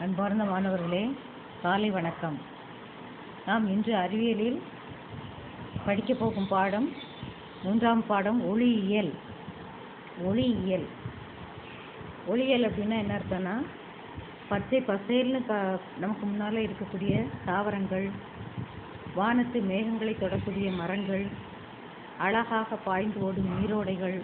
அன்பார்ந்த மாணவர்களே காலை வணக்கம் நாம் இன்று அறிவியலில் படிக்கப் போகும் பாடம் மூன்றாம் பாடம் ஒளியியல் ஒளியியல் ஒளியியல் அப்படின்னா என்ன அர்த்தம்னா பச்சை பசேல்னு க நமக்கு முன்னால் இருக்கக்கூடிய தாவரங்கள் வானத்து மேகங்களை தொடக்கூடிய மரங்கள் அழகாக பாய்ந்து ஓடும் நீரோடைகள்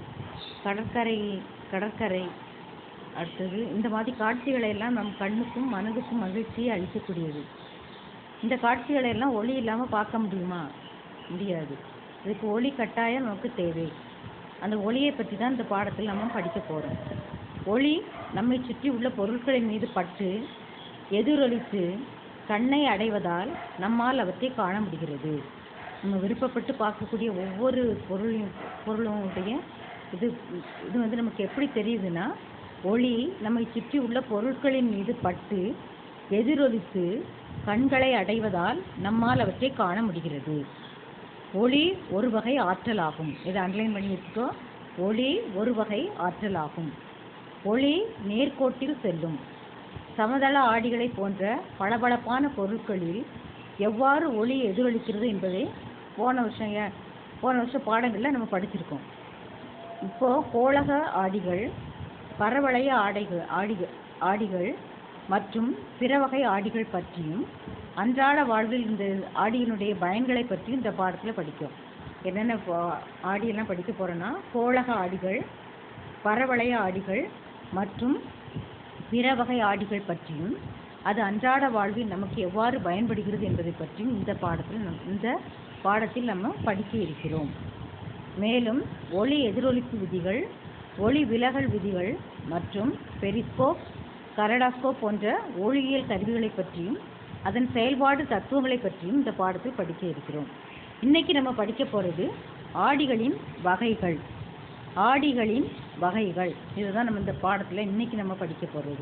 கடற்கரை கடற்கரை அடுத்தது இந்த மாதிரி காட்சிகளை எல்லாம் நம் கண்ணுக்கும் மனதுக்கும் மகிழ்ச்சியை அளிக்கக்கூடியது இந்த காட்சிகளை எல்லாம் ஒளி இல்லாமல் பார்க்க முடியுமா முடியாது இதுக்கு ஒளி கட்டாயம் நமக்கு தேவை அந்த ஒளியை பற்றி தான் இந்த பாடத்தில் நம்ம படிக்க போகிறோம் ஒளி நம்மை சுற்றி உள்ள பொருட்களின் மீது பட்டு எதிரொலித்து கண்ணை அடைவதால் நம்மால் அவற்றை காண முடிகிறது நம்ம விருப்பப்பட்டு பார்க்கக்கூடிய ஒவ்வொரு பொருளையும் பொருளுடைய இது இது வந்து நமக்கு எப்படி தெரியுதுன்னா ஒளி நம்மை சுற்றி உள்ள பொருட்களின் மீது பட்டு எதிரொலித்து கண்களை அடைவதால் நம்மால் அவற்றை காண முடிகிறது ஒளி ஒரு வகை ஆற்றலாகும் இதை அண்டர்லைன் பண்ணி வச்சுக்கோ ஒளி ஒரு வகை ஆற்றலாகும் ஒளி நேர்கோட்டில் செல்லும் சமதள ஆடிகளை போன்ற பளபளப்பான பொருட்களில் எவ்வாறு ஒளி எதிரொலிக்கிறது என்பதை போன வருஷம் ஏ- போன வருஷம் பாடங்களில் நம்ம படிச்சிருக்கோம் இப்போ கோளக ஆடிகள் பரவளைய ஆடைகள் ஆடிகள் ஆடிகள் மற்றும் பிற வகை ஆடிகள் பற்றியும் அன்றாட வாழ்வில் இந்த ஆடியினுடைய பயன்களை பற்றியும் இந்த பாடத்தில் படிக்கும் என்னென்ன பா- ஆடியெல்லாம் படிக்க போகிறோன்னா கோளக ஆடிகள் பரவளைய ஆடிகள் மற்றும் பிற வகை ஆடிகள் பற்றியும் அது அன்றாட வாழ்வில் நமக்கு எவ்வாறு பயன்படுகிறது என்பதை பற்றியும் இந்த பாடத்தில் நம் இந்த பாடத்தில் நம்ம படிக்க இருக்கிறோம் மேலும் ஒளி எதிரொலிப்பு விதிகள் ஒளி விலகல் விதிகள் மற்றும் பெரிஸ்கோப் கரடாஸ்கோப் போன்ற ஒளியியல் கருவிகளை பற்றியும் அதன் செயல்பாடு தத்துவங்களை பற்றியும் இந்த பாடத்தில் படிக்க இருக்கிறோம் இன்னைக்கு நம்ம படிக்க போகிறது ஆடிகளின் வகைகள் ஆடிகளின் வகைகள் இதுதான் நம்ம இந்த பாடத்தில் இன்னைக்கு நம்ம படிக்க போகிறது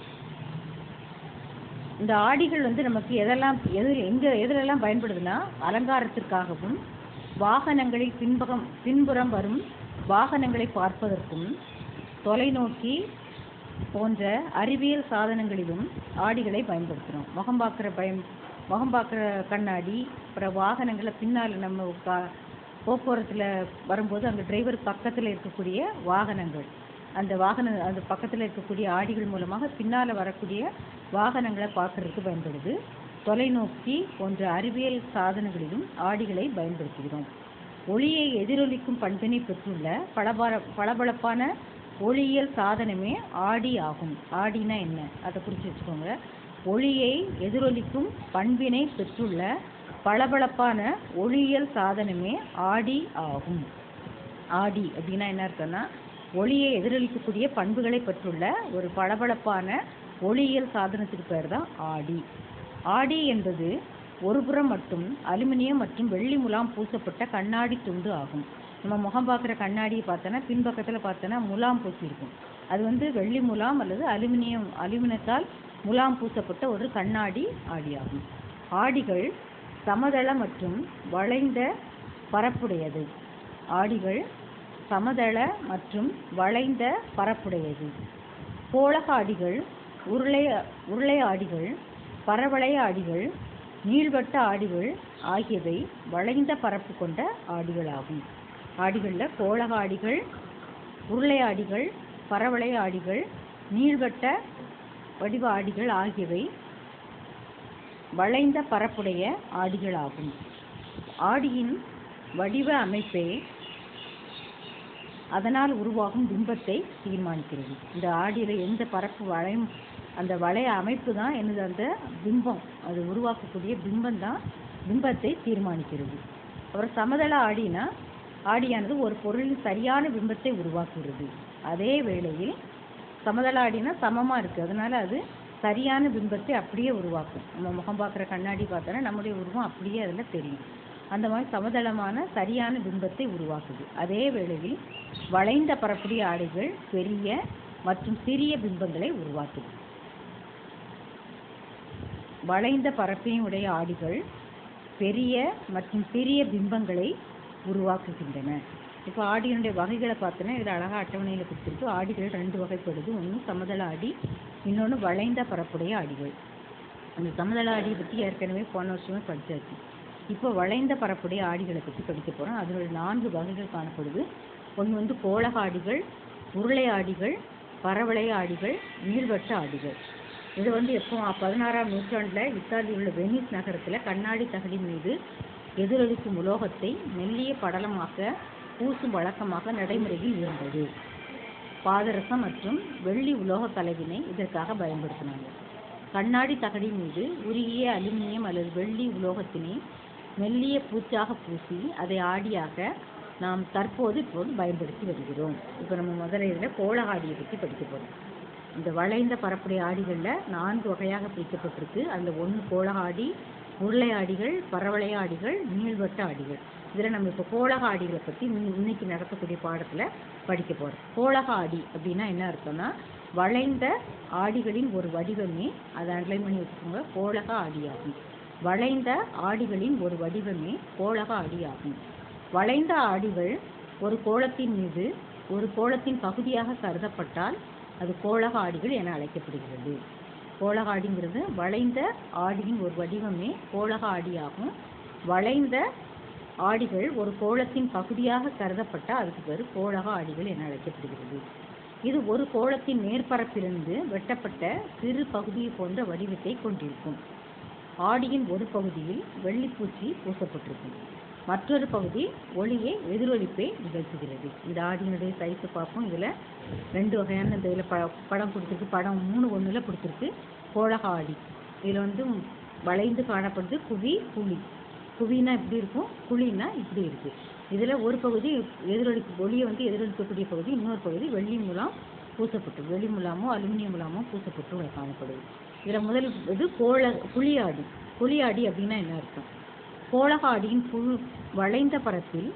இந்த ஆடிகள் வந்து நமக்கு எதெல்லாம் எது எங்க எதுலெல்லாம் பயன்படுதுன்னா அலங்காரத்திற்காகவும் வாகனங்களில் பின்பகம் பின்புறம் வரும் வாகனங்களை பார்ப்பதற்கும் தொலைநோக்கி போன்ற அறிவியல் சாதனங்களிலும் ஆடிகளை பயன்படுத்துகிறோம் முகம் பார்க்குற பயம் முகம் பார்க்குற கண்ணாடி அப்புறம் வாகனங்களை பின்னால் நம்ம கா போக்குவரத்தில் வரும்போது அங்கே டிரைவர் பக்கத்தில் இருக்கக்கூடிய வாகனங்கள் அந்த வாகன அந்த பக்கத்தில் இருக்கக்கூடிய ஆடிகள் மூலமாக பின்னால் வரக்கூடிய வாகனங்களை பார்க்கறதுக்கு பயன்படுது தொலைநோக்கி போன்ற அறிவியல் சாதனங்களிலும் ஆடிகளை பயன்படுத்துகிறோம் ஒளியை எதிரொலிக்கும் பண்பினை பெற்றுள்ள பளபர பளபளப்பான ஒளியியல் சாதனமே ஆடி ஆகும் ஆடினா என்ன அதை குறித்து வச்சுக்கோங்க ஒளியை எதிரொலிக்கும் பண்பினை பெற்றுள்ள பளபளப்பான ஒளியியல் சாதனமே ஆடி ஆகும் ஆடி அப்படின்னா என்ன அர்த்தம்னா ஒளியை எதிரொலிக்கக்கூடிய பண்புகளை பெற்றுள்ள ஒரு பளபளப்பான ஒளியியல் சாதனத்துக்கு பேர் தான் ஆடி ஆடி என்பது ஒருபுறம் மட்டும் அலுமினியம் மற்றும் வெள்ளி முலாம் பூசப்பட்ட கண்ணாடி துண்டு ஆகும் நம்ம முகம் பார்க்குற கண்ணாடியை பார்த்தோன்னா பின்பக்கத்தில் பார்த்தோன்னா முலாம் பூசியிருக்கும் அது வந்து வெள்ளி முலாம் அல்லது அலுமினியம் அலுமினியத்தால் முலாம் பூசப்பட்ட ஒரு கண்ணாடி ஆடி ஆகும் ஆடிகள் சமதள மற்றும் வளைந்த பரப்புடையது ஆடிகள் சமதள மற்றும் வளைந்த பரப்புடையது கோளக ஆடிகள் உருளை உருளை ஆடிகள் பரவளைய ஆடிகள் நீள்வட்ட ஆடிகள் ஆகியவை வளைந்த பரப்பு கொண்ட ஆடிகளாகும் ஆடிகளில் கோளக ஆடிகள் உருளை ஆடிகள் பரவளைய ஆடிகள் நீள்வட்ட வடிவ ஆடிகள் ஆகியவை வளைந்த பரப்புடைய ஆடிகளாகும் ஆடியின் வடிவ அமைப்பே அதனால் உருவாகும் பிம்பத்தை தீர்மானிக்கிறது இந்த ஆடியில் எந்த பரப்பு வளையும் அந்த வளைய அமைப்பு தான் என்னது அந்த பிம்பம் அது உருவாக்கக்கூடிய பிம்பம் தான் பிம்பத்தை தீர்மானிக்கிறது அப்புறம் சமதள ஆடினா ஆடியானது ஒரு பொருளின் சரியான பிம்பத்தை உருவாக்குகிறது அதே வேளையில் சமதள ஆடினா சமமாக இருக்குது அதனால அது சரியான பிம்பத்தை அப்படியே உருவாக்கும் நம்ம முகம் பார்க்குற கண்ணாடி பார்த்தோன்னா நம்முடைய உருவம் அப்படியே அதில் தெரியும் அந்த மாதிரி சமதளமான சரியான பிம்பத்தை உருவாக்குது அதே வேளையில் வளைந்த பரப்புடைய ஆடைகள் பெரிய மற்றும் சிறிய பிம்பங்களை உருவாக்குது வளைந்த பரப்பினை உடைய ஆடிகள் பெரிய மற்றும் சிறிய பிம்பங்களை உருவாக்குகின்றன இப்போ ஆடியினுடைய வகைகளை பார்த்தோன்னா இதில் அழகாக அட்டவணையில் கொடுத்துருக்கு ஆடிகள் ரெண்டு வகைப்படுது ஒன்று சமதள ஆடி இன்னொன்று வளைந்த பரப்புடைய ஆடிகள் அந்த சமதள ஆடியை பற்றி ஏற்கனவே போன வருஷமே படிச்சாச்சு இப்போ வளைந்த பரப்புடைய ஆடிகளை பற்றி படிக்க போகிறோம் அதனுடைய நான்கு வகைகள் காணப்படுது ஒன்று வந்து கோளக ஆடிகள் உருளை ஆடிகள் பரவளைய ஆடிகள் நீள்வட்ட ஆடிகள் இது வந்து எப்போ பதினாறாம் நூற்றாண்டில் இத்தாலியில் உள்ள வெனிஸ் நகரத்தில் கண்ணாடி தகடி மீது எதிரொலிக்கும் உலோகத்தை மெல்லிய படலமாக பூசும் வழக்கமாக நடைமுறையில் இருந்தது பாதரசம் மற்றும் வெள்ளி உலோக கலவினை இதற்காக பயன்படுத்தினாங்க கண்ணாடி தகடி மீது உருகிய அலுமினியம் அல்லது வெள்ளி உலோகத்தினை மெல்லிய பூச்சாக பூசி அதை ஆடியாக நாம் தற்போது இப்போது பயன்படுத்தி வருகிறோம் இப்போ நம்ம முதல்ல இதில் கோள ஆடியை பற்றி படிக்க போகிறோம் இந்த வளைந்த பரப்புடைய ஆடிகளில் நான்கு வகையாக பிரிக்கப்பட்டிருக்கு அதில் ஒன்று கோளக ஆடி உருளை ஆடிகள் பரவளைய ஆடிகள் நீள்வட்ட ஆடிகள் இதில் நம்ம இப்போ கோளக ஆடிகளை பற்றி இன்னைக்கு நடத்தக்கூடிய பாடத்தில் படிக்க போகிறோம் கோளக ஆடி அப்படின்னா என்ன அர்த்தம்னா வளைந்த ஆடிகளின் ஒரு வடிவமே அதை அண்டர்லைன் பண்ணி வச்சுக்கோங்க கோளக ஆடியாகும் வளைந்த ஆடிகளின் ஒரு வடிவமே கோளக ஆடியாகும் வளைந்த ஆடிகள் ஒரு கோளத்தின் மீது ஒரு கோளத்தின் பகுதியாக கருதப்பட்டால் அது கோளக ஆடிகள் என அழைக்கப்படுகிறது கோளக ஆடிங்கிறது வளைந்த ஆடியின் ஒரு வடிவமே கோளக ஆடியாகும் வளைந்த ஆடிகள் ஒரு கோளத்தின் பகுதியாக கருதப்பட்டால் அதுக்கு பேர் கோளக ஆடிகள் என அழைக்கப்படுகிறது இது ஒரு கோளத்தின் மேற்பரப்பிலிருந்து வெட்டப்பட்ட சிறு பகுதியை போன்ற வடிவத்தை கொண்டிருக்கும் ஆடியின் ஒரு பகுதியில் வெள்ளிப்பூச்சி பூசப்பட்டிருக்கும் மற்றொரு பகுதி ஒளியை எதிரொலிப்பை நிகழ்த்துகிறது இந்த ஆடியினுடைய சைஸை பார்ப்போம் இதில் ரெண்டு வகையான இந்த இதில் ப படம் கொடுத்துருக்கு படம் மூணு ஒன்றில் கொடுத்துருக்கு கோளக ஆடி இதில் வந்து வளைந்து காணப்படுது குவி குழி குவினா இப்படி இருக்கும் குழின்னா இப்படி இருக்கு இதில் ஒரு பகுதி எதிரொலிக்கு ஒளியை வந்து எதிரொலிக்கக்கூடிய பகுதி இன்னொரு பகுதி வெள்ளி மூலம் பூசப்பட்டு வெள்ளி முலாமோ அலுமினியம் முலாமோ பூசப்பட்டு காணப்படுது இதில் முதல் இது கோள குழியாடி குழியாடி அப்படின்னா என்ன அர்த்தம் கோளக ஆடியின் புழு வளைந்த பரப்பில்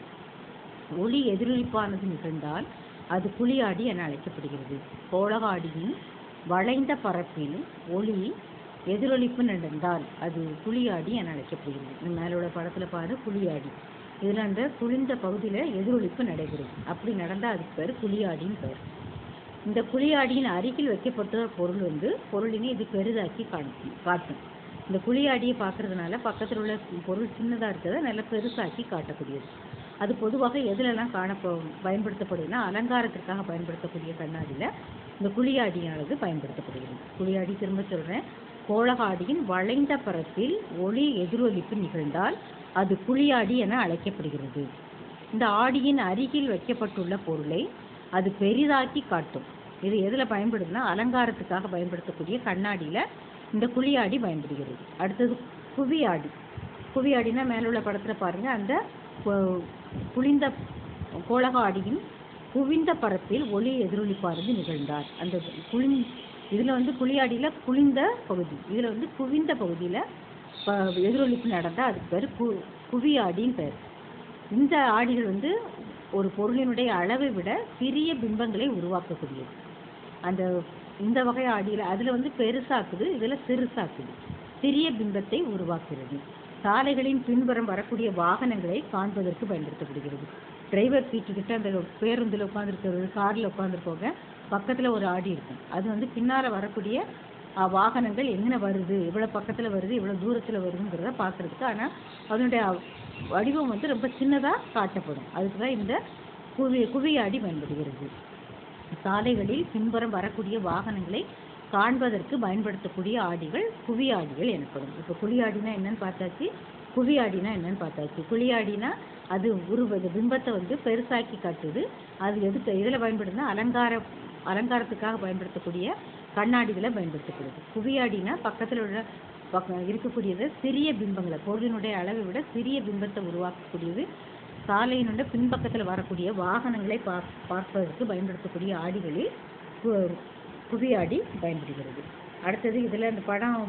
ஒளி எதிரொலிப்பானது நிகழ்ந்தால் அது குழியாடி என அழைக்கப்படுகிறது கோளக ஆடியின் வளைந்த பரப்பில் ஒளி எதிரொலிப்பு நடந்தால் அது குழியாடி என அழைக்கப்படுகிறது இந்த மேலோட படத்தில் பாரு குழியாடி இதில் அந்த குளிர்ந்த பகுதியில் எதிரொலிப்பு நடைபெறும் அப்படி நடந்தால் அதுக்கு பேர் குழியாடின்னு பேர் இந்த குழியாடியின் அருகில் வைக்கப்பட்ட பொருள் வந்து பொருளினை இது பெரிதாக்கி காட்டும் காட்டும் இந்த குழியாடியை பார்க்கறதுனால பக்கத்தில் உள்ள பொருள் சின்னதாக இருக்கிறத நல்ல பெருசாக்கி காட்டக்கூடியது அது பொதுவாக எதுலெல்லாம் காணப்போ பயன்படுத்தப்படுதுன்னா அலங்காரத்திற்காக பயன்படுத்தக்கூடிய கண்ணாடியில் இந்த குழியாடியானது பயன்படுத்தப்படுகிறது குழியாடி திரும்ப சொல்கிறேன் கோளகாடியின் வளைந்த பரப்பில் ஒளி எதிரொலிப்பு நிகழ்ந்தால் அது குழியாடி என அழைக்கப்படுகிறது இந்த ஆடியின் அருகில் வைக்கப்பட்டுள்ள பொருளை அது பெரிதாக்கி காட்டும் இது எதில் பயன்படுதுன்னா அலங்காரத்துக்காக பயன்படுத்தக்கூடிய கண்ணாடியில் இந்த குழியாடி பயன்படுகிறது அடுத்தது குவியாடி குவியாடினா மேல உள்ள படத்தில் பாருங்கள் அந்த கு- குளிந்த கோளக ஆடியின் குவிந்த பரப்பில் ஒளி எதிரொலிப்பானது நிகழ்ந்தார் அந்த குளிந் இதில் வந்து குழியாடியில் குளிந்த பகுதி இதில் வந்து குவிந்த பகுதியில் எதிரொலிப்பு நடந்தால் அதுக்கு பேர் கு குவியாடின்னு பேர் இந்த ஆடிகள் வந்து ஒரு பொருளினுடைய அளவை விட சிறிய பிம்பங்களை உருவாக்கக்கூடியது அந்த இந்த வகை ஆடியில் அதில் வந்து பெருசாக்குது இதில் சிறுசாக்குது சிறிய பிம்பத்தை உருவாக்குகிறது சாலைகளின் பின்புறம் வரக்கூடிய வாகனங்களை காண்பதற்கு பயன்படுத்தப்படுகிறது டிரைவர் சீட்டு கிட்ட அந்த பேருந்தில் உட்காந்துருக்கிறது காரில் உட்காந்துருக்கவங்க பக்கத்தில் ஒரு ஆடி இருக்கும் அது வந்து பின்னால் வரக்கூடிய அஹ், வாகனங்கள் எங்கே வருது இவ்வளோ பக்கத்தில் வருது இவ்வளோ தூரத்தில் வருதுங்கிறத பார்க்குறதுக்கு ஆனால் அதனுடைய வடிவம் வந்து ரொம்ப சின்னதாக காட்டப்படும் அதுக்கு தான் இந்த குவி குவியாடி பயன்படுகிறது சாலைகளில் பின்புறம் வரக்கூடிய வாகனங்களை காண்பதற்கு பயன்படுத்தக்கூடிய ஆடிகள் குவியாடிகள் எனப்படும் இப்போ குழியாடினா என்னன்னு பார்த்தாச்சு குவியாடினா என்னன்னு பார்த்தாச்சு குழியாடினா அது உருவது பிம்பத்தை வந்து பெருசாக்கி காட்டுது அது எதுக்கு எதில் பயன்படுதுன்னா அலங்கார அலங்காரத்துக்காக பயன்படுத்தக்கூடிய கண்ணாடிகளை பயன்படுத்தப்படுது குவியாடினா பக்கத்தில் உள்ள பக்க இருக்கக்கூடியது சிறிய பிம்பங்களை பொருளினுடைய அளவை விட சிறிய பிம்பத்தை உருவாக்கக்கூடியது சாலையினுடைய பின்பக்கத்தில் வரக்கூடிய வாகனங்களை பார் பார்ப்பதற்கு பயன்படுத்தக்கூடிய ஆடிகளில் கு- குவியாடி பயன்படுகிறது அடுத்தது இதில் இந்த படம்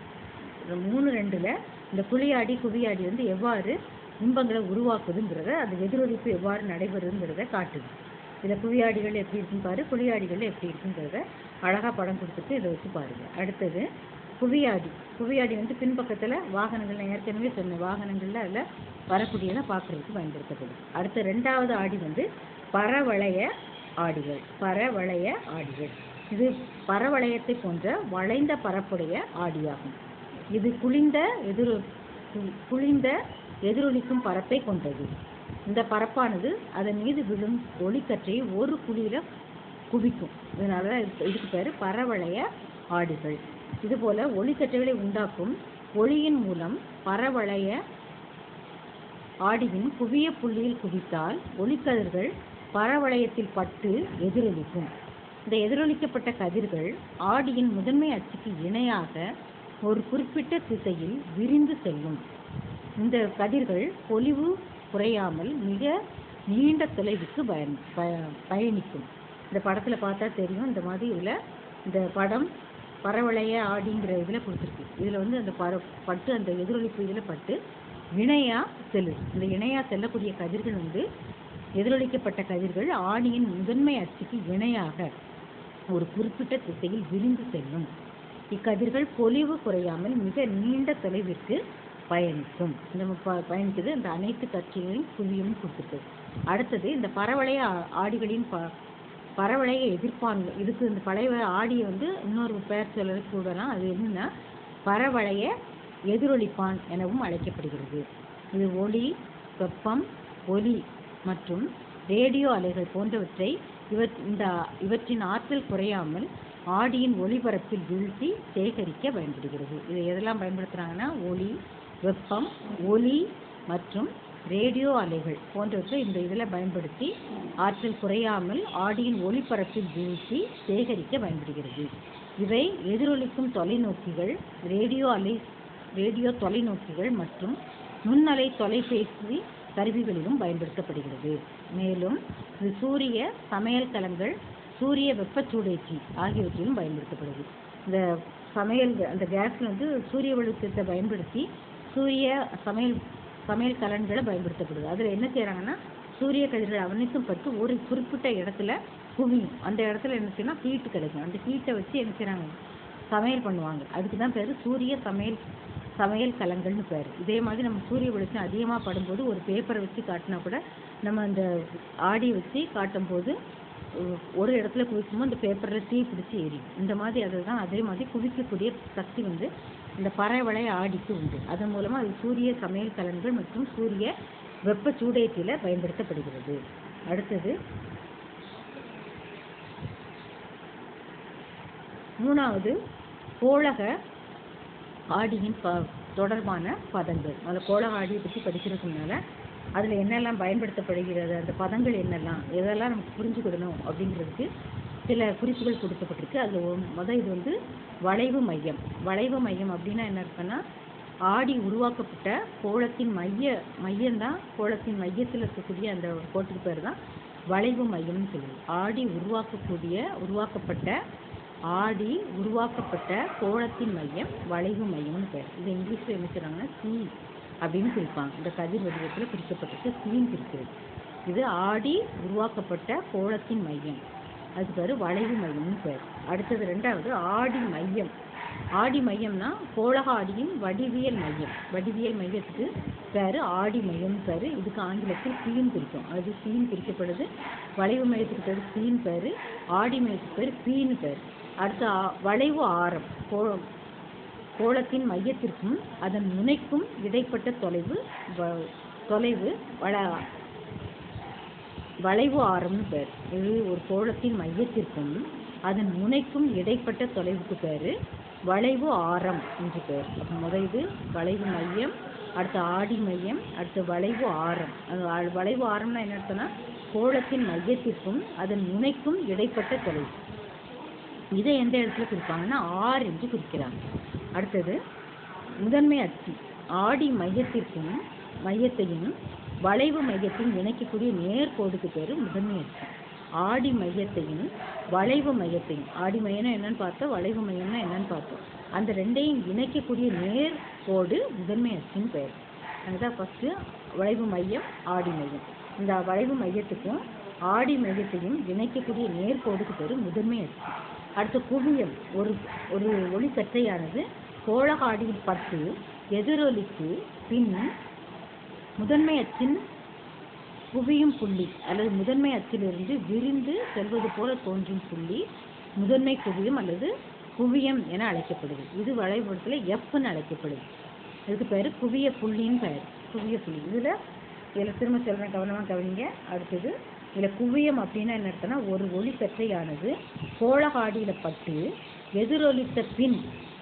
மூணு ரெண்டில் இந்த குழியாடி குவியாடி வந்து எவ்வாறு பிம்பங்களை உருவாக்குதுங்கிறத அது எதிரொலிப்பு எவ்வாறு நடைபெறுங்கிறத காட்டுது இதில் குவியாடிகள் எப்படி இருக்குன்னு பாரு குழியாடிகள் எப்படி இருக்குங்கிறத அழகாக படம் கொடுத்துட்டு இதை வச்சு பாருங்க அடுத்தது குவியாடி குவியாடி வந்து பின்பக்கத்தில் வாகனங்கள் நான் ஏற்கனவே சொன்னேன் வாகனங்களில் அதில் வரக்கூடியதை பார்க்குறதுக்கு பயன்படுத்தப்படும் அடுத்த ரெண்டாவது ஆடி வந்து பரவளைய ஆடிகள் பரவளைய ஆடிகள் இது பரவளையத்தை போன்ற வளைந்த பரப்புடைய ஆடியாகும் இது குளிந்த எதிர் கு- குளிந்த எதிரொலிக்கும் பரப்பை கொண்டது இந்த பரப்பானது அதன் மீது விழும் ஒளிக்கற்றை ஒரு குளிர குவிக்கும் இதனால தான் இதுக்கு- இதுக்கு பேர் பரவளைய ஆடிகள் இதுபோல ஒளிக்கற்றைகளை உண்டாக்கும் ஒளியின் மூலம் பரவளைய ஆடியின் குவிய புள்ளியில் குவித்தால் ஒளிக்கதிர்கள் பரவளையத்தில் பட்டு எதிரொலிக்கும் இந்த எதிரொலிக்கப்பட்ட கதிர்கள் ஆடியின் முதன்மை அச்சுக்கு இணையாக ஒரு குறிப்பிட்ட திசையில் விரிந்து செல்லும் இந்த கதிர்கள் பொலிவு குறையாமல் மிக நீண்ட தொலைவுக்கு பயன் பய- பயணிக்கும் இந்த படத்தில் பார்த்தா தெரியும் இந்த மாதிரி இதில் இந்த படம் பரவளைய ஆடிங்கிற இதில் கொடுத்துருக்கு இதில் வந்து அந்த பர பட்டு அந்த எதிரொலிப்பு இதில் பட்டு இணையா செல்லுது இந்த இணையா செல்லக்கூடிய கதிர்கள் வந்து எதிரொலிக்கப்பட்ட கதிர்கள் ஆணியின் முதன்மை அச்சுக்கு இணையாக ஒரு குறிப்பிட்ட திசையில் விரிந்து செல்லும் இக்கதிர்கள் பொலிவு குறையாமல் மிக நீண்ட தொலைவிற்கு பயணிக்கும் இந்த ப- பயணிக்குது இந்த அனைத்து கட்சிகளின் குவியும் கொடுத்துருக்கு அடுத்தது இந்த பரவளைய ஆ- ஆடிகளின் ப பரவளைய எதிர்ப்பான்கள் இதுக்கு இந்த பழைய ஆடியை வந்து இன்னொரு பெயர் சொல்ல கூடலாம் அது என்னன்னா பரவளைய எதிரொலிப்பான் எனவும் அழைக்கப்படுகிறது இது ஒளி வெப்பம் ஒலி மற்றும் ரேடியோ அலைகள் போன்றவற்றை இவற் இந்த இவற்றின் ஆற்றல் குறையாமல் ஆடியின் ஒளிபரப்பில் வீழ்த்தி சேகரிக்க பயன்படுகிறது இது எதெல்லாம் பயன்படுத்துறாங்கன்னா ஒளி வெப்பம் ஒலி மற்றும் ரேடியோ அலைகள் போன்றவற்றை இந்த இதில் பயன்படுத்தி ஆற்றல் குறையாமல் ஆடியின் ஒளிபரப்பில் வீழ்த்தி சேகரிக்க பயன்படுகிறது இவை எதிரொலிக்கும் தொலைநோக்கிகள் ரேடியோ அலை ரேடியோ தொலைநோக்கிகள் மற்றும் நுண்ணலை தொலைபேசி கருவிகளிலும் பயன்படுத்தப்படுகிறது மேலும் இது சூரிய சமையல் கலங்கள் சூரிய வெப்பச்சூடேற்றி ஆகியவற்றிலும் பயன்படுத்தப்படுது இந்த சமையல் அந்த கேஸ்ல வந்து சூரிய வெளிச்சத்தை பயன்படுத்தி சூரிய சமையல் சமையல் கலன்களை பயன்படுத்தப்படுது அதில் என்ன செய்கிறாங்கன்னா சூரிய கதிர்கள் அனைத்தும் பட்டு ஒரு குறிப்பிட்ட இடத்துல குவியும் அந்த இடத்துல என்ன செய்யணும் ஹீட்டு கிடைக்கும் அந்த ஹீட்டை வச்சு என்ன செய்கிறாங்க சமையல் பண்ணுவாங்க அதுக்கு தான் பேர் சூரிய சமையல் சமையல் கலங்கள்னு பேர் இதே மாதிரி நம்ம சூரிய வெளிச்சம் அதிகமாக படும்போது ஒரு பேப்பரை வச்சு காட்டினா கூட நம்ம அந்த ஆடி வச்சு காட்டும்போது ஒ- ஒரு இடத்துல குவிக்கும்போது அந்த பேப்பரில் தீ பிடிச்சி எரியும் இந்த மாதிரி அதுதான் அதே மாதிரி குவிக்கக்கூடிய சக்தி வந்து இந்த பறவளைய ஆடிக்கு உண்டு அதன் மூலமாக அது சூரிய சமையல் கலன்கள் மற்றும் சூரிய வெப்ப சூடேற்றியில் பயன்படுத்தப்படுகிறது அடுத்தது மூணாவது கோளக ஆடியின் ப தொடர்பான பதங்கள் அதில் கோளக ஆடியை பற்றி படிக்கிறதுனால அதில் என்னெல்லாம் பயன்படுத்தப்படுகிறது அந்த பதங்கள் என்னெல்லாம் எதெல்லாம் நமக்கு புரிஞ்சுக்கிடணும் அப்படிங்கிறதுக்கு சில குறிப்புகள் கொடுக்கப்பட்டிருக்கு அதில் முதல் இது வந்து வளைவு மையம் வளைவு மையம் அப்படின்னா என்ன இருக்குன்னா ஆடி உருவாக்கப்பட்ட கோளத்தின் மைய மையம்தான் கோளத்தின் மையத்தில் இருக்கக்கூடிய அந்த கோட்டுக்கு பேர் தான் வளைவு மையம்னு சொல்லுவோம் ஆடி உருவாக்கக்கூடிய உருவாக்கப்பட்ட ஆடி உருவாக்கப்பட்ட கோளத்தின் மையம் வளைவு மையம்னு பேர் இது இங்கிலீஷில் என்ன சொல்கிறாங்கன்னா சி அப்படின்னு குறிப்பாங்க இந்த கதிர் வடிவத்தில் குறிக்கப்பட்டிருக்கு சீன் குறிக்கிறது இது ஆடி உருவாக்கப்பட்ட கோளத்தின் மையம் அதுக்கு பேர் வளைவு மையம்னு பேர் அடுத்தது ரெண்டாவது ஆடி மையம் ஆடி மையம்னா கோளக ஆடியின் வடிவியல் மையம் வடிவியல் மையத்துக்கு பேர் ஆடி மையம்னு பேர் இதுக்கு ஆங்கிலத்தில் சீன் குறிக்கும் அது சீன் குறிக்கப்படுது வளைவு மையத்துக்கு பேர் சீன் பேர் ஆடி மையத்துக்கு பேர் பீன்னு பேர் அடுத்து ஆ- வளைவு ஆரம் கோ கோளத்தின் மையத்திற்கும் அதன் முனைக்கும் இடைப்பட்ட தொலைவு வ- தொலைவு வள வளைவு ஆரம்னு பேர் இது ஒரு கோளத்தின் மையத்திற்கும் அதன் முனைக்கும் இடைப்பட்ட தொலைவுக்கு பேர் வளைவு ஆரம் என்று பேர் அப்போ முதல் இது வளைவு மையம் அடுத்து ஆடி மையம் அடுத்து வளைவு ஆரம் அது ஆ- வளைவு ஆரம்னா என்ன அர்த்தம்னா கோளத்தின் மையத்திற்கும் அதன் முனைக்கும் இடைப்பட்ட தொலைவு இதை எந்த இடத்துல குறிப்பாங்கன்னா ஆர் என்று குறிக்கிறாங்க அடுத்தது முதன்மை அச்சு ஆடி மையத்திற்கும் மையத்தையும் வளைவு மையத்தையும் இணைக்கக்கூடிய நேர்கோடுக்கு பேர் முதன்மை அச்சு ஆடி மையத்தையும் வளைவு மையத்தையும் ஆடி மையம்னா என்னன்னு பார்த்தோம் வளைவு மையம்னா என்னன்னு பார்த்தோம் அந்த ரெண்டையும் இணைக்கக்கூடிய நேர்கோடு முதன்மை அச்சுன்னு பேர் அதுதான் ஃபஸ்ட்டு வளைவு மையம் ஆடி மையம் இந்த வளைவு மையத்துக்கும் ஆடி மையத்தையும் இணைக்கக்கூடிய நேர்கோடுக்கு பேர் முதன்மை அச்சு அடுத்து குவியம் ஒரு ஒரு ஒளிக்கற்றையானது கோளகாடியில் பட்டு எதிரொலித்து பின் முதன்மை அச்சின் குவியும் புள்ளி அல்லது முதன்மை அச்சிலிருந்து விரிந்து செல்வது போல தோன்றும் புள்ளி முதன்மை குவியம் அல்லது குவியம் என அழைக்கப்படுது இது வளைபடத்தில் எஃப்னு அழைக்கப்படுது இதுக்கு பேர் குவிய புள்ளின்னு பேர் குவிய புள்ளி இதில் இதில் திரும்ப சொல்கிறேன் கவனமாக கவனிங்க அடுத்தது இதில் குவியம் அப்படின்னா என்ன அர்த்தம்னா ஒரு ஒளி கற்றையானது கோளகாடியில் பட்டு எதிரொலித்த பின்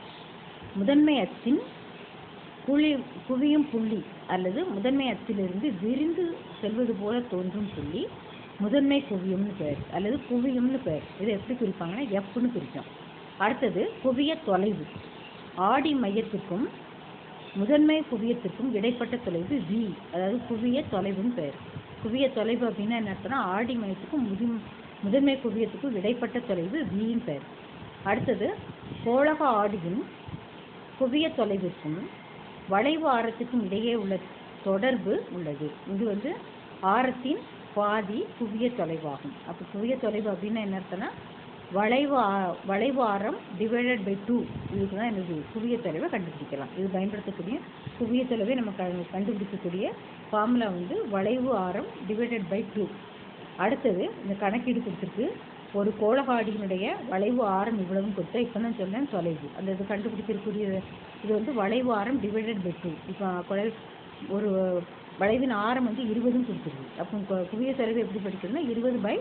முதன்மை அச்சின் குழி குவியும் புள்ளி அல்லது முதன்மை அச்சிலிருந்து விரிந்து செல்வது போல தோன்றும் புள்ளி முதன்மை குவியம்னு பேர் அல்லது குவியம்னு பேர் இதை எப்படி குறிப்பாங்கன்னா எஃப்னு குறிக்கும் அடுத்தது குவிய தொலைவு ஆடி மையத்துக்கும் முதன்மை குவியத்திற்கும் இடைப்பட்ட தொலைவு வி அதாவது குவிய தொலைவுன்னு பேர் குவிய தொலைவு அப்படின்னா என்ன அர்த்தம்னா ஆடி மையத்துக்கும் முதி முதன்மை குவியத்துக்கும் இடைப்பட்ட தொலைவு வின்னு பேர் அடுத்தது கோளக ஆடியின் குவிய தொலைவிற்கும் வளைவு ஆரத்துக்கும் இடையே உள்ள தொடர்பு உள்ளது இது வந்து ஆரத்தின் பாதி குவிய தொலைவாகும் அப்போ குவிய தொலைவு அப்படின்னா என்ன அர்த்தம்னா வளைவு ஆ- வளைவு ஆரம் டிவைடட் பை டூ இதுக்கு தான் என்னது குவிய தொலைவை கண்டுபிடிக்கலாம் இது பயன்படுத்தக்கூடிய குவிய தொலைவை நம்ம க கண்டுபிடிக்கக்கூடிய ஃபார்முலா வந்து வளைவு ஆரம் டிவைடட் பை டூ அடுத்தது இந்த கணக்கீடு கொடுத்துருக்கு ஒரு கோளகாடியினுடைய வளைவு ஆரம் இவ்வளவுன்னு கொடுத்தா இப்போ நான் சொன்னேன் தொலைவு அந்த இது கண்டுபிடிக்கக்கூடிய இது வந்து வளைவு ஆரம் டிவைடட் பை டூ இப்போ குழல் ஒரு வளைவின் ஆரம் வந்து இருபதுன்னு கொடுத்துருக்கு அப்போ கு- குவிய தொலைவு எப்படி படிக்கிறதுனா இருபது by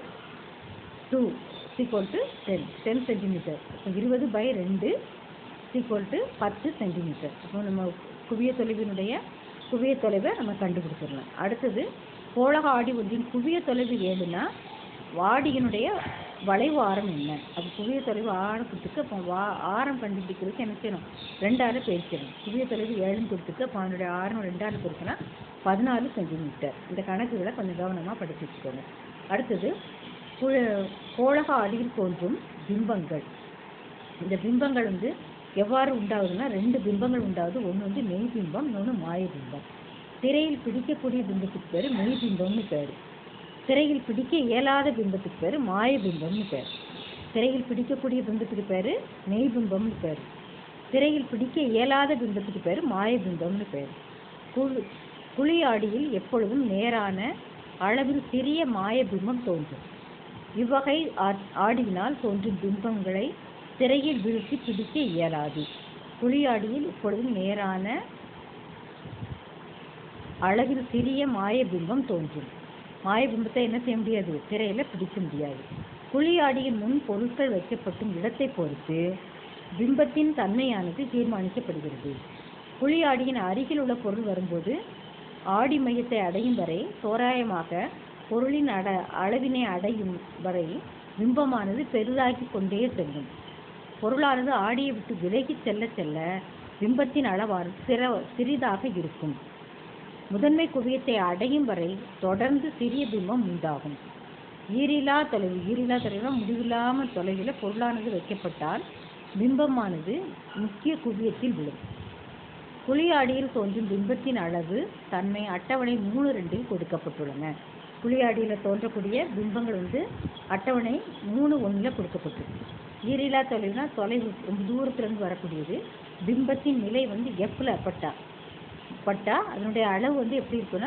two is equal to ten ten centimetre இப்போ இருபது பை ரெண்டு சீக்வல் டு பத்து சென்டிமீட்டர் இப்போ நம்ம குவிய தொலைவினுடைய குவிய தொலைவை நம்ம கண்டுபிடிச்சிடலாம் அடுத்தது கோளக ஆடி ஒன்றின் குவிய தொலைவு ஏழுனா வாடியினுடைய வளைவு ஆரம் என்ன அது குவிய தொலைவு ஆரத்துக்கு அப்போ வா ஆரம் கண்டுபிடிக்கிறதுக்கு என்ன செய்யணும் ரெண்டாறு பெருக்கணும் குவிய தொலைவு ஏழுன்னு கொடுத்துட்டு அப்போ அதனுடைய ஆரம் ரெண்டாறு பெருக்கினா பதினாலு சென்டிமீட்டர் இந்த கணக்குகளை கொஞ்சம் கவனமாக படிச்சு வச்சுக்கோங்க அடுத்தது கு- கோளக ஆடியில் தோன்றும் பிம்பங்கள் இந்த பிம்பங்கள் வந்து எவ்வாறு உண்டாகுதுன்னா ரெண்டு பிம்பங்கள் உண்டாகுது ஒன்று வந்து மெய் பிம்பம் இன்னொன்று மாய பிம்பம் திரையில் பிடிக்கக்கூடிய பிம்பத்துக்கு பேர் மெய் பிம்பம்னு பேர் திரையில் பிடிக்க இயலாத பிம்பத்துக்கு பேர் மாய பிம்பம்னு பேர் திரையில் பிடிக்கக்கூடிய பிம்பத்துக்கு பேர் மெய் பிம்பம்னு பேர் திரையில் பிடிக்க இயலாத பிம்பத்துக்கு பேர் மாய பிம்பம்னு பேர் குழு குழியாடியில் எப்பொழுதும் நேரான அளவில் சிறிய மாய பிம்பம் தோன்றும் இவ்வகை ஆ- ஆடியினால் தோன்றும் பிம்பங்களை திரையில் வீழ்த்தி பிடிக்க இயலாது குழியாடியில் இப்பொழுதும் நேரான அளவில் சிறிய மாய பிம்பம் தோன்றும் மாய பிம்பத்தை என்ன செய்ய முடியாது திரையில பிடிக்க முடியாது குழியாடியின் முன் பொருட்கள் வைக்கப்படும் இடத்தை பொறுத்து பிம்பத்தின் தன்மையானது தீர்மானிக்கப்படுகிறது குழியாடியின் அருகில் உள்ள பொருள் வரும்போது ஆடி மையத்தை அடையும் வரை தோராயமாக பொருளின் அட அளவினை அடையும் வரை பிம்பமானது பெரிதாகிக் கொண்டே செல்லும் பொருளானது ஆடியை விட்டு விலகிச் செல்ல செல்ல பிம்பத்தின் அளவானது சிற சிறிதாக இருக்கும் முதன்மை குவியத்தை அடையும் வரை தொடர்ந்து சிறிய பிம்பம் உண்டாகும் ஈரிலா தொலைவு ஈரிலா தொலைவுனா முடிவில்லாமல் தொலைவில் பொருளானது வைக்கப்பட்டால் பிம்பமானது முக்கிய குவியத்தில் விழும் குழியாடியில் தோன்றும் பிம்பத்தின் அளவு தன்மை அட்டவணை மூணு ரெண்டில் கொடுக்கப்பட்டுள்ளன குழியாடியில் தோன்றக்கூடிய பிம்பங்கள் வந்து அட்டவணை மூணு ஒன்றில் கொடுக்கப்பட்டிருக்கு ஈரிலா தொலைவுனா தொலைவு ரொம்ப தூரத்துலேருந்து வரக்கூடியது பிம்பத்தின் நிலை வந்து எஃப்ல பட்டா பட்டா அதனுடைய அளவு வந்து எப்படி இருக்குன்னா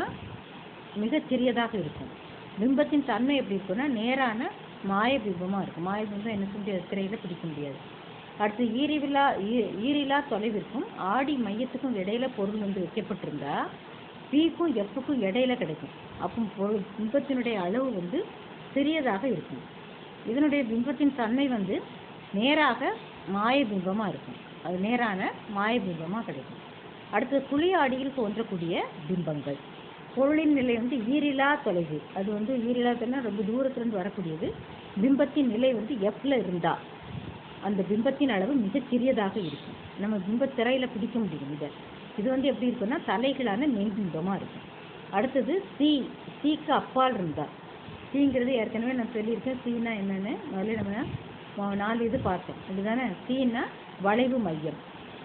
மிகச் சிறியதாக இருக்கும் பிம்பத்தின் தன்மை எப்படி இருக்குன்னா நேரான மாய பிம்பமாக இருக்கும் மாய பிம்பம் என்ன செய்ய முடியாது திரையில் பிடிக்க முடியாது அடுத்து ஈரிவிலா ஈ- ஈரிலா தொலைவிற்கும் ஆடி மையத்துக்கும் இடையில பொருள் வந்து வைக்கப்பட்டிருந்தா பிக்கும் எஃப்க்கும் இடையில கிடைக்கும் அப்போ பொருள் பிம்பத்தினுடைய அளவு வந்து சிறியதாக இருக்கும் இதனுடைய பிம்பத்தின் தன்மை வந்து நேராக மாய பிம்பமாக இருக்கும் அது நேரான மாய பிம்பமாக கிடைக்கும் அடுத்து குழி ஆடியில் தோன்றக்கூடிய பிம்பங்கள் பொருளின் நிலை வந்து ஈரிலா தொலைவு அது வந்து ஈரிலா தொலைனா ரொம்ப தூரத்துலேருந்து வரக்கூடியது பிம்பத்தின் நிலை வந்து எஃப்ல இருந்தா அந்த பிம்பத்தின் அளவு மிகச் சிறியதாக இருக்கும் நம்ம பிம்ப திரையில பிடிக்க முடியும் இதை இது வந்து எப்படி இருக்குன்னா தலைகளான மெய் பிம்பமா இருக்கும் அடுத்தது சி சிக்கு அப்பால் இருந்தா சிங்கிறது ஏற்கனவே நான் சொல்லியிருக்கேன் சீனா என்னன்னு முதல்ல நம்ம ம- நாலு இது பார்த்தோம் இதுதானே சீனா வளைவு மையம்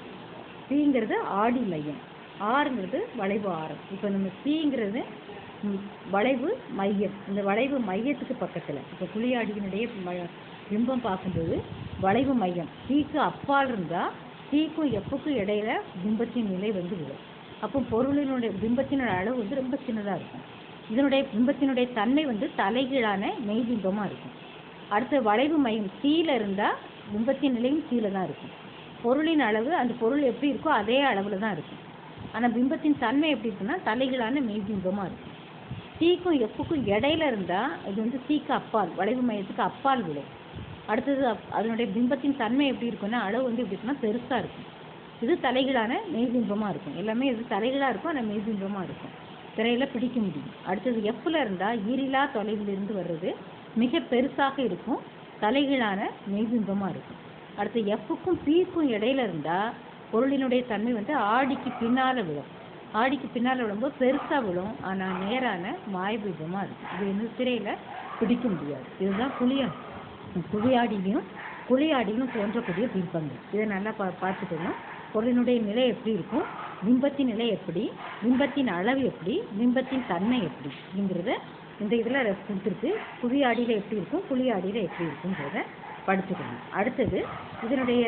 சிங்கிறது ஆடி மையம் ஆறுங்கிறது வளைவு ஆரம் இப்போ நம்ம சிங்கிறது ம், வளைவு மையம் இந்த வளைவு மையத்துக்கு பக்கத்தில் இப்போ குழியாடியினுடைய ம- பிம்பம் பார்க்கும்போது வளைவு மையம் சிக்கு அப்பால் இருந்தால் சீக்கும் எஃப்புக்கும் இடையில பிம்பத்தின் நிலை வந்து விழும் அப்போ பொருளினுடைய பிம்பத்தினோட அளவு வந்து ரொம்ப சின்னதாக இருக்கும் இதனுடைய பிம்பத்தினுடைய தன்மை வந்து தலைகீழான மெய்பிம்பமாக இருக்கும் அடுத்த வளைவு மையம் சீல இருந்தால் பிம்பத்தின் நிலையும் சீல தான் இருக்கும் பொருளின் அளவு அந்த பொருள் எப்படி இருக்கோ அதே அளவில் தான் இருக்கும் ஆனால் பிம்பத்தின் தன்மை எப்படி இருக்குன்னா தலைகீழான மெய்பிம்பமாக இருக்கும் சீக்கும் எஃப்புக்கும் இடையில இருந்தால் இது வந்து சீக்கு அப்பால் வளைவு மையத்துக்கு அப்பால் விழும் அடுத்தது அப்- அதனுடைய பிம்பத்தின் தன்மை எப்படி இருக்குன்னா அளவு வந்து எப்படி இருக்குன்னா பெருசாக இருக்கும் இது தலைகீழான மெய்பிம்பமாக இருக்கும் எல்லாமே இது தலைகீழாக இருக்கும் ஆனால் மெய்பிம்பமாக இருக்கும் திரையில் பிடிக்க முடியும் அடுத்தது எஃப்ல இருந்தால் ஈரிலா தொலைவிலிருந்து வர்றது மிக பெருசாக இருக்கும் தலைகீழான மெய்பிம்பமாக இருக்கும் அடுத்து எஃப்க்கும் பீக்கும் இடையில இருந்தால் பொருளினுடைய தன்மை வந்து ஆடிக்கு பின்னால் விழும் ஆடிக்கு பின்னால் விழும்போது பெருசாக விழும் ஆனால் நேரான மாயபிம்பமாக இருக்கும் இது வந்து திரையில் பிடிக்க முடியாது இதுதான் புளியா புளியாடிலையும் குழியாடிலும் தோன்றக்கூடிய பிம்பங்கள் இதை நல்லா பா பார்த்துக்கணும் பொருளினுடைய நிலை எப்படி இருக்கும் பிம்பத்தின் நிலை எப்படி பிம்பத்தின் அளவு எப்படி பிம்பத்தின் தன்மை எப்படி அப்படிங்கிறத இந்த இதில் கொடுத்துருக்கு குழியாடியில் எப்படி இருக்கும் குழியாடியில் எப்படி இருக்குங்கிறத படிச்சுக்கணும் அடுத்தது இதனுடைய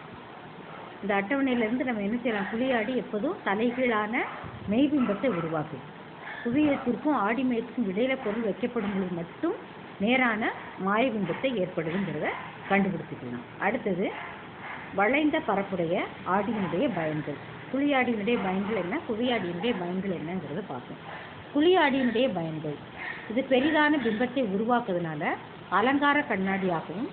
இந்த அட்டவணையிலேருந்து நம்ம என்ன செய்யலாம் குழியாடி எப்போதும் தலைகீழான மெய்பிம்பத்தை உருவாக்குது குவியத்திற்கும் ஆடி மையத்துக்கும் இடையில பொருள் வைக்கப்படும் பொழுது மட்டும் நேரான மாயபிம்பத்தை ஏற்படுதுங்கிறத கண்டுபிடிச்சிக்கலாம் அடுத்தது வளைந்த பரப்புடைய ஆடியினுடைய பயன்கள் குழியாடியினுடைய பயன்கள் என்ன குழியாடியினுடைய பயன்கள் என்னங்கிறத பார்ப்போம் குழியாடியினுடைய பயன்கள் இது பெரிதான பிம்பத்தை உருவாக்குறதுனால அலங்கார கண்ணாடியாகவும்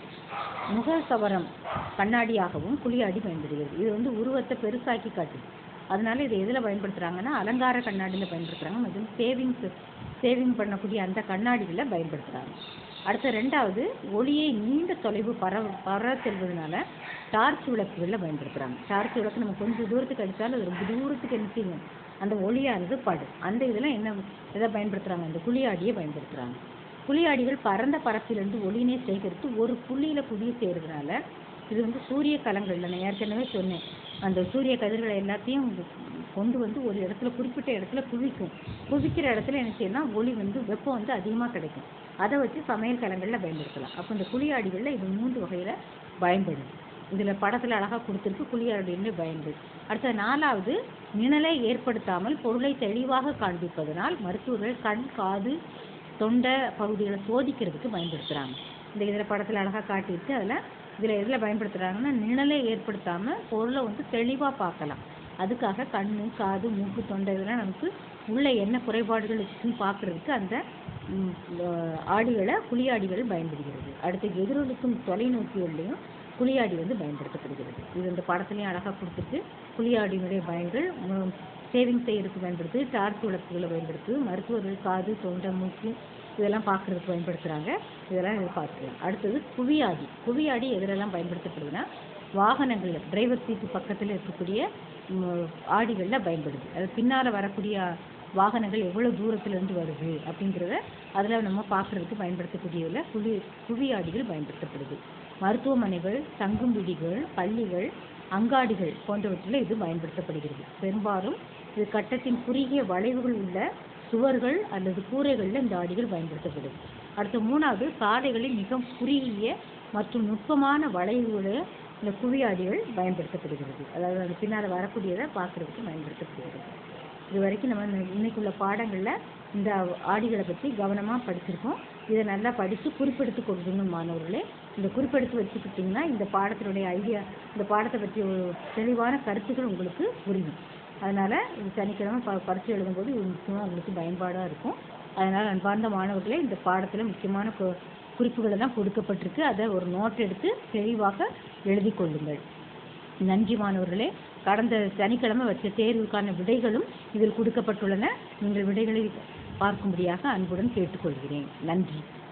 முகசவரம் கண்ணாடியாகவும் குழியாடி பயன்படுகிறது இது வந்து உருவத்தை பெருசாக்கி காட்டுது அதனால இதை எதில் பயன்படுத்துகிறாங்கன்னா அலங்கார கண்ணாடியில் பயன்படுத்துகிறாங்க மற்றும் சேவிங்ஸ் சேவிங் பண்ணக்கூடிய அந்த கண்ணாடிகளில் பயன்படுத்துகிறாங்க அடுத்த ரெண்டாவது ஒளியை நீண்ட தொலைவு பர பர செல்வதனால டார்ச் விளக்குகளில் பயன்படுத்துகிறாங்க டார்ச் விளக்கு நம்ம கொஞ்சம் தூரத்துக்கு அடித்தாலும் அது ரொம்ப தூரத்துக்கு என்ன செய்யும் அந்த ஒளியானது படும் அந்த இதில் என்ன எதை பயன்படுத்துகிறாங்க அந்த குழியாடியை பயன்படுத்துகிறாங்க குழியாடிகள் பரந்த பரப்பிலிருந்து ஒளியினை சேகரித்து ஒரு புள்ளியில் குவிய செய்கிறதுனால இது வந்து சூரிய கலங்கள்ல நான் ஏற்கனவே சொன்னேன் அந்த சூரிய கதிர்களை எல்லாத்தையும் கொண்டு வந்து ஒரு இடத்துல குறிப்பிட்ட இடத்துல குவிக்கும் குவிக்கிற இடத்துல என்ன செய்யணும்னா ஒளி வந்து வெப்பம் வந்து அதிகமாக கிடைக்கும் அதை வச்சு சமையல் கலங்களில் பயன்படுத்தலாம் அப்போ இந்த குழியாடிகளில் இது மூன்று வகையில் பயன்படுது இதில் படத்தில் அழகாக கொடுத்துருக்கு குழியாடின்னு பயன்படு அடுத்த நாலாவது நிழலை ஏற்படுத்தாமல் பொருளை தெளிவாக காண்பிப்பதனால் மருத்துவர்கள் கண் காது தொண்டை பகுதிகளை சோதிக்கிறதுக்கு பயன்படுத்துகிறாங்க இந்த இதில் படத்தில் அழகாக காட்டிட்டு அதில் இதில் எதில் பயன்படுத்துகிறாங்கன்னா நிழலை ஏற்படுத்தாமல் பொருளை வந்து தெளிவாக பார்க்கலாம் அதுக்காக கண் காது மூக்கு தொண்டை இதெல்லாம் நமக்கு உள்ள என்ன குறைபாடுகள் இருக்குன்னு பார்க்குறதுக்கு அந்த ம், ஆஹ், ஆடிகளை குழியாடிகள் பயன்படுகிறது அடுத்து எதிரொலிக்கும் தொலைநோக்கிகள்லையும் குழியாடி வந்து பயன்படுத்தப்படுகிறது இது இந்த படத்துலையும் அழகாக கொடுத்துட்டு குழியாடியினுடைய பயன்கள் சேவிங் செய்யறதுக்கு பயன்படுத்து டார்ச் விளக்குகளை பயன்படுத்து மருத்துவர்கள் காது தொண்டை மூக்கு இதெல்லாம் பார்க்குறதுக்கு பயன்படுத்துகிறாங்க இதெல்லாம் இது பார்த்துக்கலாம் அடுத்தது குவியாடி குவியாடி எதிலெல்லாம் பயன்படுத்தப்படுதுன்னா வாகனங்களில் டிரைவர் சீட்டு பக்கத்தில் இருக்கக்கூடிய ம், ஆடிகளில் பயன்படுது அது பின்னால் வரக்கூடிய வாகனங்கள் எவ்வளோ தூரத்துலேருந்து வருது அப்படிங்கிறத அதில் நம்ம பார்க்குறதுக்கு பயன்படுத்தக்கூடியதில் குவி குவியாடிகள் பயன்படுத்தப்படுது மருத்துவமனைகள் தங்கும் விடிகள் பள்ளிகள் அங்காடிகள் போன்றவற்றில் இது பயன்படுத்தப்படுகிறது பெரும்பாலும் இது கட்டத்தின் குறுகிய வளைவுகள் உள்ள சுவர்கள் அல்லது கூரைகளில் இந்த ஆடிகள் பயன்படுத்தப்படுது அடுத்து மூணாவது சாலைகளில் மிக குறுகிய மற்றும் நுட்பமான வளைவுகளை இந்த குவியாடிகள் பயன்படுத்தப்படுகிறது அதாவது அது பின்னால் வரக்கூடியதை பார்க்குறதுக்கு பயன்படுத்தப்படுகிறது இது வரைக்கும் நம்ம இந்த இன்னைக்குள்ள பாடங்களில் இந்த ஆடிகளை பற்றி கவனமாக படிச்சிருக்கோம் இதை நல்லா படித்து குறிப்பெடுத்து கொடுக்கணும் மாணவர்களே இந்த குறிப்பெடுத்து வச்சுக்கிட்டிங்கன்னா இந்த பாடத்தினுடைய ஐடியா இந்த பாடத்தை பற்றி ஒரு தெளிவான கருத்துக்கள் உங்களுக்கு புரியும் அதனால் இது சனிக்கிழமை ப பரிசு எழுதும்போது இது முக்கியமாக உங்களுக்கு பயன்பாடாக இருக்கும் அதனால் அன்பார்ந்த மாணவர்களே இந்த பாடத்தில் முக்கியமான கு குறிப்புகள் எல்லாம் கொடுக்கப்பட்டிருக்கு அதை ஒரு நோட் எடுத்து தெளிவாக எழுதி கொள்ளுங்கள் நன்றி மாணவர்களே கடந்த சனிக்கிழமை வச்ச தேர்வுக்கான விடைகளும் இதில் கொடுக்கப்பட்டுள்ளன நீங்கள் விடைகளை பார்க்கும்படியாக அன்புடன் கேட்டுக்கொள்கிறேன் நன்றி